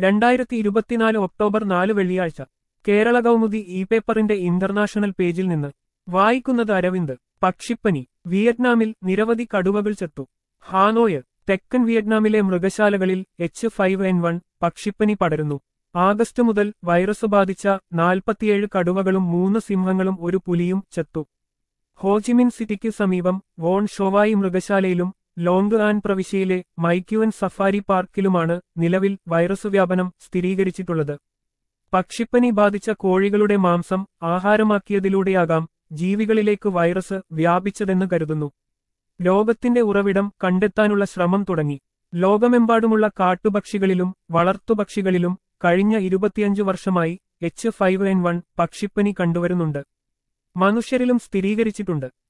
രണ്ടായിരത്തി ഇരുപത്തിനാല് ഒക്ടോബർ നാല് വെള്ളിയാഴ്ച കേരള കൗമുദി ഇ പേപ്പറിന്റെ ഇന്റർനാഷണൽ പേജിൽ നിന്ന് വായിക്കുന്നത് അരവിന്ദ് പക്ഷിപ്പനി വിയറ്റ്നാമിൽ നിരവധി കടുവകൾ ചത്തു ഹാനോയ് തെക്കൻ വിയറ്റ്നാമിലെ മൃഗശാലകളിൽ എച്ച് ഫൈവ് എൻ വൺ പക്ഷിപ്പനി പടരുന്നു ആഗസ്റ്റ് മുതൽ വൈറസ് ബാധിച്ച നാൽപ്പത്തിയേഴ് കടുവകളും മൂന്ന് സിംഹങ്ങളും ഒരു പുലിയും ചത്തു ഹോജിമിൻ സിറ്റിക്ക് സമീപം വോൺ ഷോവായി മൃഗശാലയിലും ലോങ് ആൻ പ്രവിശ്യയിലെ മൈക്യുവൻ സഫാരി പാർക്കിലുമാണ് നിലവിൽ വൈറസ് വ്യാപനം സ്ഥിരീകരിച്ചിട്ടുള്ളത് പക്ഷിപ്പനി ബാധിച്ച കോഴികളുടെ മാംസം ആഹാരമാക്കിയതിലൂടെയാകാം ജീവികളിലേക്ക് വൈറസ് വ്യാപിച്ചതെന്ന് കരുതുന്നു ലോകത്തിന്റെ ഉറവിടം കണ്ടെത്താനുള്ള ശ്രമം തുടങ്ങി ലോകമെമ്പാടുമുള്ള കാട്ടുപക്ഷികളിലും വളർത്തുപക്ഷികളിലും കഴിഞ്ഞ ഇരുപത്തിയഞ്ചു വർഷമായി എച്ച് ഫൈവ് എൻ വൺ പക്ഷിപ്പനി കണ്ടുവരുന്നുണ്ട് മനുഷ്യരിലും സ്ഥിരീകരിച്ചിട്ടുണ്ട്